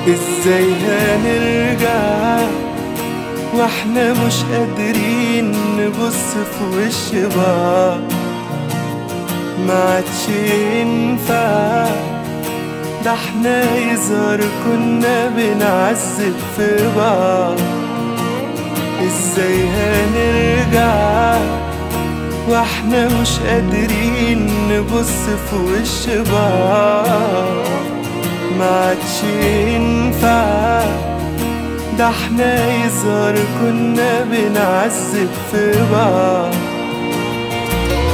ازاي هنرجع واحنا مش قادرين نبص في وش بعض ما عادش ينفع ده احنا يظهر كنا بنعذب في بعض ازاي هنرجع واحنا مش قادرين نبص في وش بعض ما عادش ينفع ده احنا يظهر كنا بنعذب في بعض